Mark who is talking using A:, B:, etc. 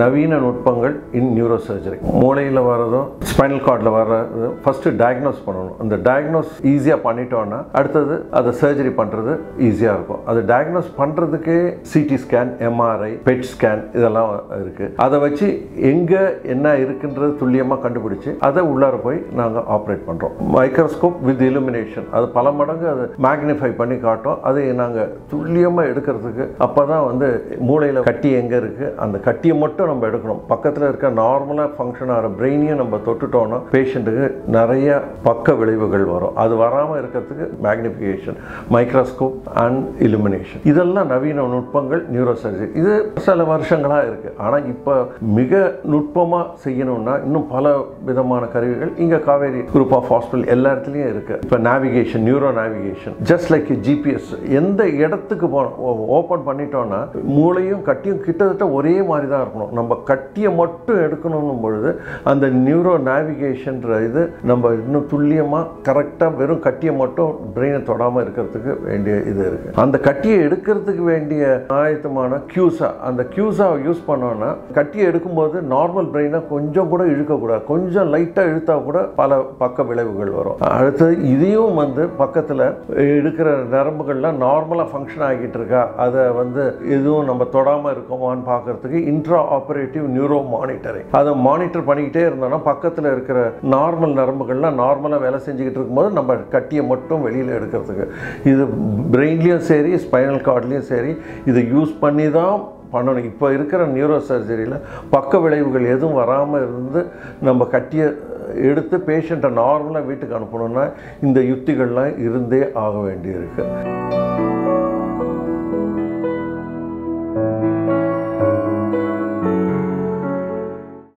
A: நவீன நுட்பங்கள் இன் neuro surgery மூளையில் வர்றதும் ஸ்பைனல் கார்டில் வர்றது ஃபஸ்ட்டு டயக்னோஸ் பண்ணணும் அந்த டயக்னோஸ் ஈஸியாக பண்ணிட்டோன்னா அடுத்தது அதை சர்ஜரி பண்ணுறது ஈஸியாக இருக்கும் அது டயக்னோஸ் பண்ணுறதுக்கே CT scan MRI PET scan இதெல்லாம் இருக்குது அதை வச்சு எங்கே என்ன இருக்குன்றது துல்லியமாக கண்டுபிடிச்சு அதை உள்ளார போய் நாங்கள் ஆப்ரேட் பண்ணுறோம் மைக்ரோஸ்கோப் வித் இலுமினேஷன் அது பல மடங்கு அது மேக்னிஃபை பண்ணி காட்டும் அதை நாங்கள் துல்லியமாக எடுக்கிறதுக்கு அப்போ தான் வந்து மூளையில் கட்டி எங்கே இருக்குது அந்த கட்டியை மட்டும் நம்ம எடுக்கணும் பக்கத்தில் இருக்க நார்மலாக ஃபங்க்ஷன் ஆகிற பிரெயினையும் நம்ம தொட்டுட்டோம்னா பேஷண்ட்டுக்கு நிறைய பக்க விளைவுகள் வரும் அது வராமல் இருக்கிறதுக்கு மேக்னிஃபிகேஷன் மைக்ரோஸ்கோப் அண்ட் இலுமினேஷன் இதெல்லாம் நவீன நுட்பங்கள் நியூரோ சர்ஜரி இது சில வருஷங்களாக இருக்குது ஆனால் இப்போ மிக நுட்பமாக செய்யணும்னா இன்னும் பல விதமான கருவிகள் இங்கே காவேரி குரூப் ஆஃப் ஹாஸ்பிட்டல் எல்லா இடத்துலையும் இருக்குது இப்போ navigation neuro navigation just like GPS எந்த இடத்துக்கு போனோம் ஓப்பன் பண்ணிட்டோம்னா மூளையும் கட்டியும் கிட்டத்தட்ட ஒரே மாதிரி தான் இருக்கணும் நம்ம கட்டியை மட்டும் எடுக்கணும் பொழுது அந்த நியூரோ நேவிகேஷன்ற இது நம்ம இன்னும் துல்லியமாக கரெக்டாக வெறும் கட்டியை மட்டும் பிரெயினை தொடாமல் இருக்கிறதுக்கு வேண்டிய இது இருக்குது அந்த கட்டியை எடுக்கிறதுக்கு வேண்டிய ஆயத்தமான கியூசா அந்த கியூசா யூஸ் பண்ணோன்னா கட்டியை எடுக்கும்போது நார்மல் பிரெயினை கொஞ்சம் கூட இழுக்கக்கூடாது கொஞ்சம் லைட்டாக இழுத்தா கூட பல பக்க விளைவுகள் வரும் அடுத்தது இதையும் வந்து பக்கத்தில் எடுக்கிற நரம்புகள்லாம் நார்மலாக ஃபங்க்ஷன் ஆகிட்டு இருக்கா அதை வந்து எதுவும் நம்ம தொடாமல் இருக்கோமான்னு பார்க்கறதுக்கு இன்ட்ரா ஆப்ரேட்டிவ் நியூரோ மானிட்டரிங் அதை மானிட்டர் பண்ணிக்கிட்டே இருந்தோம்னா பக்கத்தில் இருக்கிற நார்மல் நரம்புகள்லாம் நார்மலாக வேலை செஞ்சுக்கிட்டு இருக்கும்போது நம்ம கட்டியை மட்டும் வெளியில் எடுக்கிறதுக்கு இது பிரெயின்லேயும் சரி ஸ்பைனல் கார்ட்லேயும் சரி இதை யூஸ் பண்ணி தான் பண்ணணும் இப்போ இருக்கிற நியூரோ சர்ஜரியில் பக்க விளைவுகள் எதுவும் வராமல் இருந்து நம்ம கட்டிய எடுத்து பேஷண்ட்டை நார்மலாக வீட்டுக்கு அனுப்பணும்னா இந்த யுக்திகள்லாம் இருந்தே ஆக வேண்டியிருக்கு